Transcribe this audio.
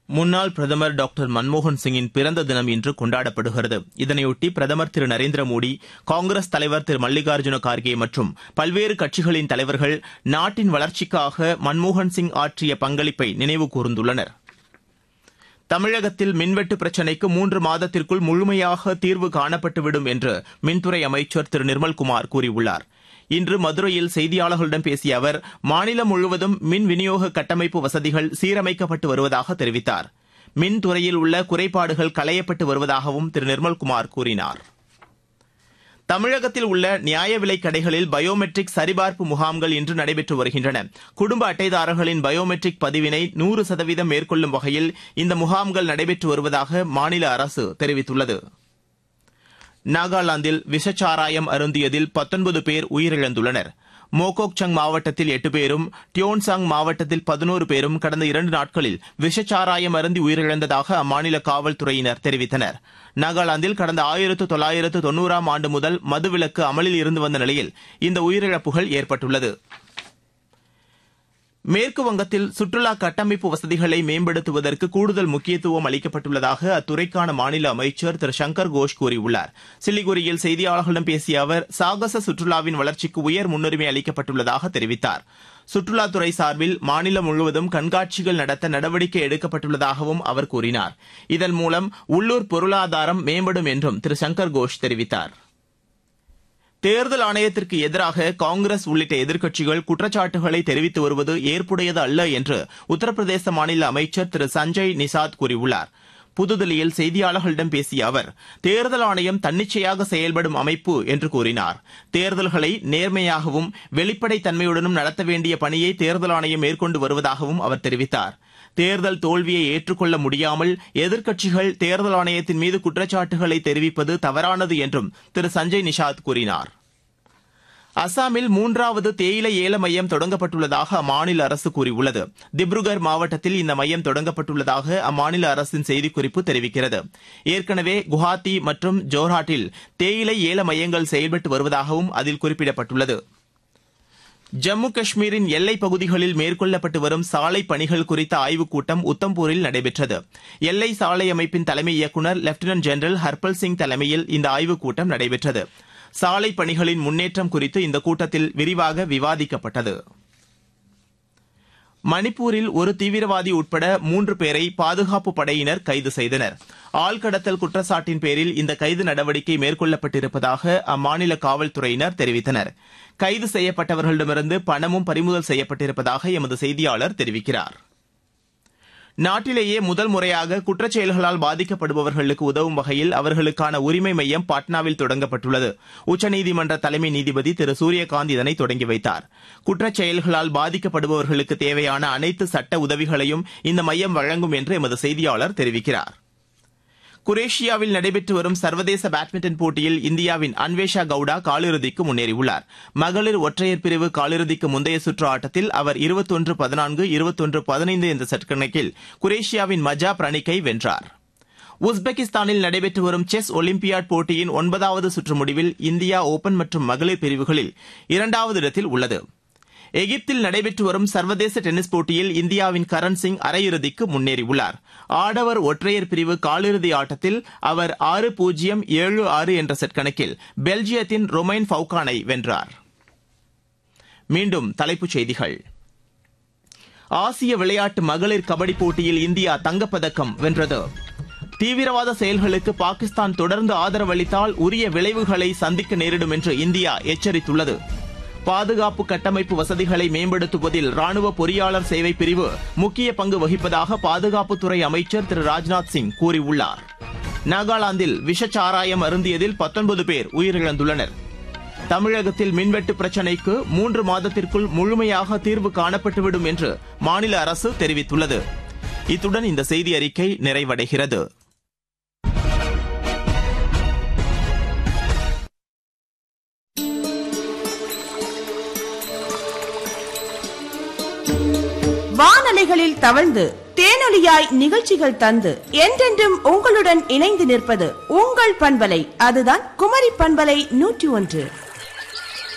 முன்னாள் பிரதமர் டாக்டர் மன்மோகன் சிங்கின் பிறந்த தினம் இன்று கொண்டாடப்படுகிறது இதனையொட்டி பிரதமர் திரு நரேந்திர மோடி காங்கிரஸ் தலைவர் திரு மல்லிகார்ஜுன கார்கே மற்றும் பல்வேறு கட்சிகளின் தலைவர்கள் நாட்டின் வளர்ச்சிக்காக மன்மோகன் சிங் ஆற்றிய பங்களிப்பை நினைவு கூர்ந்துள்ளனர் தமிழகத்தில் மின்வெட்டு பிரச்சினைக்கு மூன்று மாதத்திற்குள் முழுமையாக தீர்வு காணப்பட்டுவிடும் என்று மின்துறை அமைச்சர் திரு நிர்மல்குமார் கூறியுள்ளார் இன்று மதுரையில் செய்தியாளர்களிடம் பேசிய அவர் மாநிலம் முழுவதும் மின் விநியோக கட்டமைப்பு வசதிகள் சீரமைக்கப்பட்டு வருவதாக தெரிவித்தார் மின்துறையில் உள்ள குறைபாடுகள் களையப்பட்டு வருவதாகவும் திரு நிர்மல்குமார் கூறினார் தமிழகத்தில் உள்ள நியாய விலைக் கடைகளில் பயோமெட்ரிக் சரிபார்ப்பு முகாம்கள் இன்று நடைபெற்று வருகின்றன குடும்ப அட்டைதாரர்களின் பயோமெட்ரிக் பதிவினை நூறு சதவீதம் மேற்கொள்ளும் வகையில் இந்த முகாம்கள் நடைபெற்று வருவதாக மாநில அரசு தெரிவித்துள்ளது நாகாலாந்தில் விஷச்சாராயம் அருந்தியதில் பத்தொன்பது பேர் உயிரிழந்துள்ளனர் மோகோக்சங் மாவட்டத்தில் எட்டு பேரும் டியோன்சாங் மாவட்டத்தில் பதினோரு பேரும் கடந்த இரண்டு நாட்களில் விஷச்சாராயம் அருந்தி உயிரிழந்ததாக அம்மாநில காவல்துறையினர் தெரிவித்தனர் நாகாலாந்தில் கடந்த ஆயிரத்து தொள்ளாயிரத்து தொன்னூறாம் ஆண்டு முதல் மதுவிலக்கு அமலில் இருந்து வந்த நிலையில் இந்த உயிரிழப்புகள் ஏற்பட்டுள்ளது மேற்கு வங்கத்தில் சுற்றுலா கட்டமைப்பு வசதிகளை மேம்படுத்துவதற்கு கூடுதல் முக்கியத்துவம் அளிக்கப்பட்டுள்ளதாக அத்துறைக்கான மாநில அமைச்சர் திரு சங்கர் கோஷ் கூறியுள்ளார் சிலிகுரியில் செய்தியாளர்களிடம் பேசிய அவர் சாகச சுற்றுலாவின் வளர்ச்சிக்கு உயர் முன்னுரிமை அளிக்கப்பட்டுள்ளதாக தெரிவித்தார் சுற்றுலாத்துறை சார்பில் மாநிலம் முழுவதும் கண்காட்சிகள் நடத்த நடவடிக்கை எடுக்கப்பட்டுள்ளதாகவும் அவர் கூறினார் இதன் மூலம் உள்ளூர் பொருளாதாரம் மேம்படும் என்றும் திரு சங்கர் கோஷ் தெரிவித்தார் தேர்தல் ஆணையத்திற்கு எதிராக காங்கிரஸ் உள்ளிட்ட எதிர்க்கட்சிகள் குற்றச்சாட்டுகளை தெரிவித்து வருவது ஏற்புடையது அல்ல என்று உத்தரப்பிரதேச மாநில அமைச்சர் திரு சஞ்சய் நிசாத் கூறியுள்ளார் புதுதில்லியில் செய்தியாளர்களிடம் பேசிய அவர் தேர்தல் ஆணையம் தன்னிச்சையாக செயல்படும் அமைப்பு என்று கூறினார் தேர்தல்களை நேர்மையாகவும் வெளிப்படைத் தன்மையுடனும் நடத்த வேண்டிய பணியை தேர்தல் ஆணையம் மேற்கொண்டு வருவதாகவும் அவர் தெரிவித்தார் தேர்தல் தோல்வியை ஏற்றுக்கொள்ள முடியாமல் எதிர்க்கட்சிகள் தேர்தல் ஆணையத்தின் மீது குற்றச்சாட்டுகளை தெரிவிப்பது தவறானது என்றும் திரு சஞ்சய் நிஷாத் கூறினார் அசாமில் மூன்றாவது தேயிலை ஏல மையம் தொடங்கப்பட்டுள்ளதாக அம்மாநில அரசு கூறியுள்ளது திப்ருகர் மாவட்டத்தில் இந்த மையம் தொடங்கப்பட்டுள்ளதாக அம்மாநில அரசின் செய்திக்குறிப்பு தெரிவிக்கிறது ஏற்கனவே குவஹாத்தி மற்றும் ஜோர்ஹாட்டில் தேயிலை ஏல மையங்கள் செயல்பட்டு வருவதாகவும் அதில் குறிப்பிடப்பட்டுள்ளது ஜம்மு காஷ்மீரின் எல்லைப் பகுதிகளில் மேற்கொள்ளப்பட்டு வரும் சாலை பணிகள் குறித்த ஆய்வுக் கூட்டம் உத்தம்பூரில் நடைபெற்றது எல்லை சாலை அமைப்பின் தலைமை இயக்குநர் லெப்டினன்ட் ஜெனரல் ஹர்பல் சிங் தலைமையில் இந்த ஆய்வுக் கூட்டம் நடைபெற்றது சாலை பணிகளின் முன்னேற்றம் குறித்து இந்த கூட்டத்தில் விரிவாக விவாதிக்கப்பட்டது மணிப்பூரில் ஒரு தீவிரவாதி உட்பட மூன்று பேரை பாதுகாப்பு படையினர் கைது செய்தனர் ஆள்கடத்தல் குற்றச்சாட்டின் பேரில் இந்த கைது நடவடிக்கை மேற்கொள்ளப்பட்டிருப்பதாக அம்மாநில காவல்துறையினர் தெரிவித்தனர் கைது செய்யப்பட்டவர்களிடமிருந்து பணமும் பறிமுதல் செய்யப்பட்டிருப்பதாக எமது செய்தியாளர் தெரிவிக்கிறார் நாட்டிலேயே முதல் முறையாக குற்றச் செயல்களால் பாதிக்கப்படுபவர்களுக்கு உதவும் வகையில் அவர்களுக்கான உரிமை மையம் பாட்னாவில் தொடங்கப்பட்டுள்ளது உச்சநீதிமன்ற தலைமை நீதிபதி திரு சூரியகாந்த் இதனை தொடங்கி வைத்தார் குற்றச் செயல்களால் பாதிக்கப்படுபவர்களுக்கு தேவையான அனைத்து சட்ட உதவிகளையும் இந்த மையம் வழங்கும் என்று எமது செய்தியாளர் தெரிவிக்கிறார் குரேஷியாவில் நடைபெற்று வரும் சர்வதேச பேட்மிண்டன் போட்டியில் இந்தியாவின் அன்வேஷா கவுடா காலிறுதிக்கு முன்னேறியுள்ளார் மகளிர் ஒற்றையர் பிரிவு காலிறுதிக்கு முந்தைய சுற்று ஆட்டத்தில் அவர் இருபத்தொன்று பதினான்கு இருபத்தொன்று பதினைந்து என்ற செட் கணக்கில் குரேஷியாவின் மஜா பிரணிக்கை வென்றார் உஸ்பெகிஸ்தானில் நடைபெற்று வரும் செஸ் ஒலிம்பியாட் போட்டியின் ஒன்பதாவது சுற்று முடிவில் இந்தியா ஓபன் மற்றும் மகளிர் பிரிவுகளில் இரண்டாவது இடத்தில் உள்ளது எகிப்தில் நடைபெற்று வரும் சர்வதேச டென்னிஸ் போட்டியில் இந்தியாவின் கரண் சிங் அரையிறுதிக்கு முன்னேறியுள்ளார் ஆடவர் ஒற்றையர் பிரிவு காலிறுதி ஆட்டத்தில் அவர் ஆறு பூஜ்ஜியம் ஏழு ஆறு என்ற செட் கணக்கில் பெல்ஜியத்தின் ரொமைன் ஃபவுகானை வென்றார் மீண்டும் தலைப்புச் செய்திகள் ஆசிய விளையாட்டு மகளிர் கபடி போட்டியில் இந்தியா தங்கப்பதக்கம் வென்றது தீவிரவாத செயல்களுக்கு பாகிஸ்தான் தொடர்ந்து ஆதரவளித்தால் உரிய விளைவுகளை சந்திக்க நேரிடும் என்று இந்தியா எச்சரித்துள்ளது பாதுகாப்பு கட்டமைப்பு வசதிகளை மேம்படுத்துவதில் ராணுவ பொறியாளர் சேவை பிரிவு முக்கிய பங்கு வகிப்பதாக பாதுகாப்புத்துறை அமைச்சர் திரு ராஜ்நாத் சிங் கூறியுள்ளார் நாகாலாந்தில் விஷச்சாராயம் அருந்தியதில் பத்தொன்பது பேர் உயிரிழந்துள்ளனர் தமிழகத்தில் மின்வெட்டு பிரச்சினைக்கு மூன்று மாதத்திற்குள் முழுமையாக தீர்வு காணப்பட்டுவிடும் என்று மாநில அரசு தெரிவித்துள்ளது இத்துடன் இந்த செய்தி அறிக்கை நிறைவடைகிறது வானலைகளில் தவழ்ந்து தேனொலியாய் நிகழ்ச்சிகள் தந்து என்றென்றும் உங்களுடன் இணைந்து நிற்பது உங்கள் பண்பலை அதுதான் குமரி பண்பலை நூற்றி ஒன்று